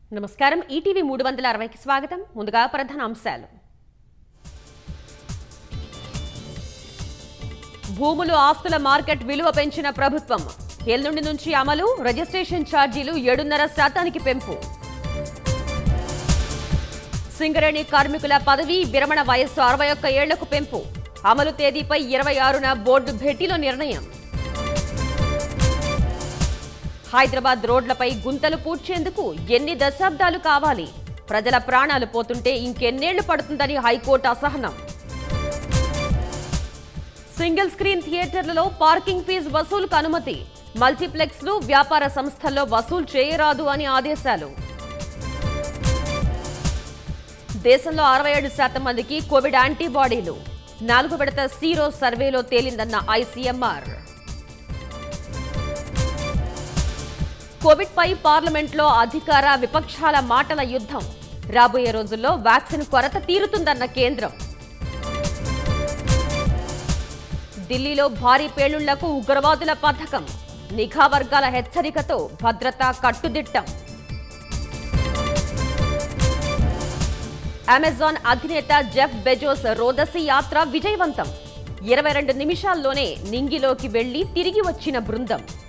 నమస్కారం ఈటీవీ మూడు వందల అరవైకి స్వాగతం ముందుగా ప్రధాన అంశాలు భూములు ఆస్తుల మార్కెట్ విలువ పెంచిన ప్రభుత్వం ఎల్లుండి నుంచి అమలు రిజిస్ట్రేషన్ ఛార్జీలు ఏడున్నర శాతానికి పెంపు సింగరేణి కార్మికుల పదవి విరమణ వయస్సు అరవై ఒక్క ఏళ్లకు పెంపు అమలు తేదీపై ఇరవై ఆరున బోర్డు భేటీలో నిర్ణయం హైదరాబాద్ రోడ్లపై గుంతలు పూడ్చేందుకు ఎన్ని దశాబ్దాలు కావాలి ప్రజల ప్రాణాలు పోతుంటే ఇంకెన్నేళ్లు పడుతుందని హైకోర్టు అసహనం సింగిల్ స్క్రీన్ థియేటర్లలో పార్కింగ్ ఫీజు వసూలుకు అనుమతి మల్టీప్లెక్స్లు వ్యాపార సంస్థల్లో వసూలు చేయరాదు అని ఆదేశాలు దేశంలో అరవై ఏడు శాతం మందికి కోవిడ్ యాంటీబాడీలు నాలుగు విడత సీరో సర్వేలో తేలిందన్న ఐసీఎంఆర్ కోవిడ్ పై పార్లమెంట్లో అధికార విపక్షాల మాటల యుద్ధం రాబోయే రోజుల్లో వ్యాక్సిన్ కొరత తీరుతుందన్న కేంద్రం ఢిల్లీలో భారీ పేలుళ్లకు ఉగ్రవాదుల పథకం నిఘా వర్గాల హెచ్చరికతో భద్రత కట్టుదిట్టం అమెజాన్ అధినేత జెఫ్ బెజోస్ రోదసి యాత్ర విజయవంతం ఇరవై రెండు నిమిషాల్లోనే నింగిలోకి వెళ్లి తిరిగి వచ్చిన బృందం